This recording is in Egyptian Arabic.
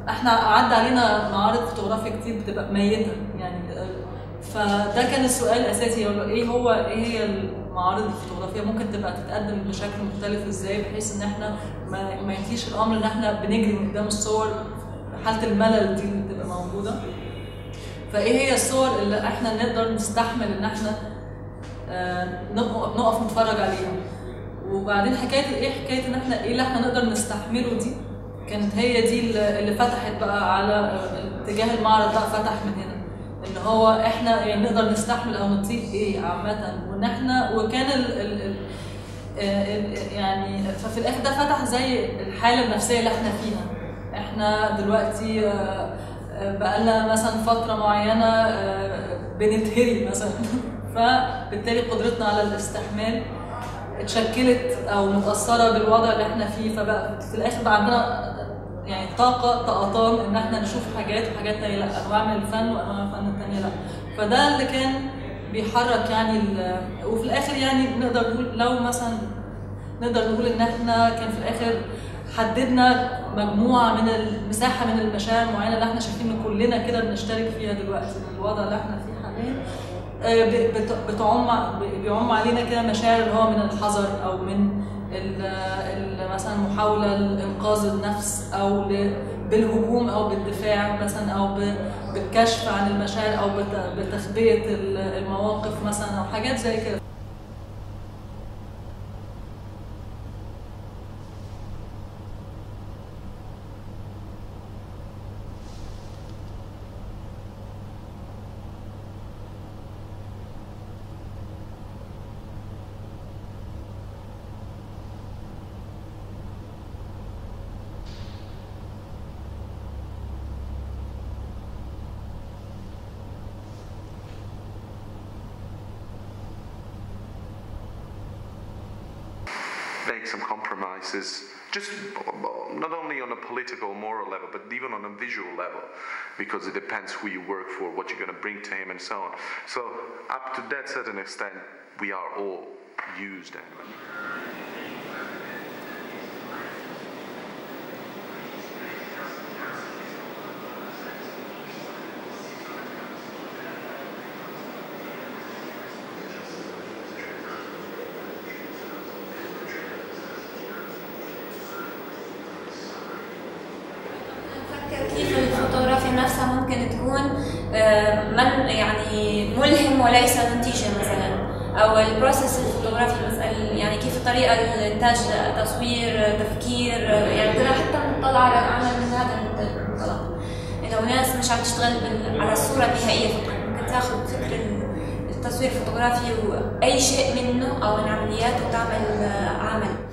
احنا عدى علينا معارض فوتوغرافيا كتير بتبقى ميته يعني فده كان السؤال الاساسي هو ايه هو ايه هي المعارض الفوتوغرافيه ممكن تبقى تتقدم بشكل مختلف ازاي بحيث ان احنا ما, ما ينتهيش الامر ان احنا بنجري من قدام الصور حاله الملل دي اللي بتبقى موجوده فايه هي الصور اللي احنا نقدر نستحمل ان احنا آه، نقف نقف نتفرج عليها وبعدين حكايه ايه حكايه ان احنا ايه اللي احنا نقدر نستحمله دي كانت هي دي اللي اللي فتحت بقى على آه، اتجاه المعرض بقى فتح من هنا ان هو احنا يعني نقدر نستحمل او نطيق ايه عامه وان احنا وكان ال ال ال آه، ال- يعني ففي الاخر ده فتح زي الحاله النفسيه اللي احنا فيها احنا دلوقتي آه، آه، بقالنا مثلا فتره معينه آه، بنتهري مثلا فبالتالي قدرتنا على الاستحمال اتشكلت او متاثره بالوضع اللي احنا فيه فبقى في الاخر بقى عندنا يعني طاقه طاقتان ان احنا نشوف حاجات وحاجات تانية لا انواع من الفن وانواع من الفن التانية لا فده اللي كان بيحرك يعني ال- وفي الاخر يعني نقدر نقول لو مثلا نقدر نقول ان احنا كان في الاخر حددنا مجموعه من المساحه من المشاعر معينه اللي احنا شايفين ان كلنا كده بنشترك فيها دلوقتي من الوضع اللي احنا فيه حاليا آه، ب- بت- بتعم ب- بيعم علينا كده مشاعر اللي هو من الحذر او من ال- ال- مثلا محاوله لانقاذ النفس او ل- بالهجوم او بالدفاع مثلا او ب- بالكشف عن المشاعر او بت- بتخبئه ال- المواقف مثلا او حاجات زي كده make some compromises, just not only on a political, moral level, but even on a visual level, because it depends who you work for, what you're going to bring to him, and so on. So, up to that certain extent, we are all used anyway. نفكر كيف الفوتوغرافيا نفسها ممكن تكون آه، من يعني ملهم وليس منتجا مثلا او البروسيس الفوتوغرافي المسألة يعني كيف الطريقه الانتاج تصوير تفكير يعني بدنا حتى نطلع على الاعمال من هذا المنطلق لو ناس مش عم تشتغل بال- على الصوره النهائيه فقط ممكن تاخذ فكر التصوير الفوتوغرافي واي شيء منه او من عملياته وتعمل آه، عمل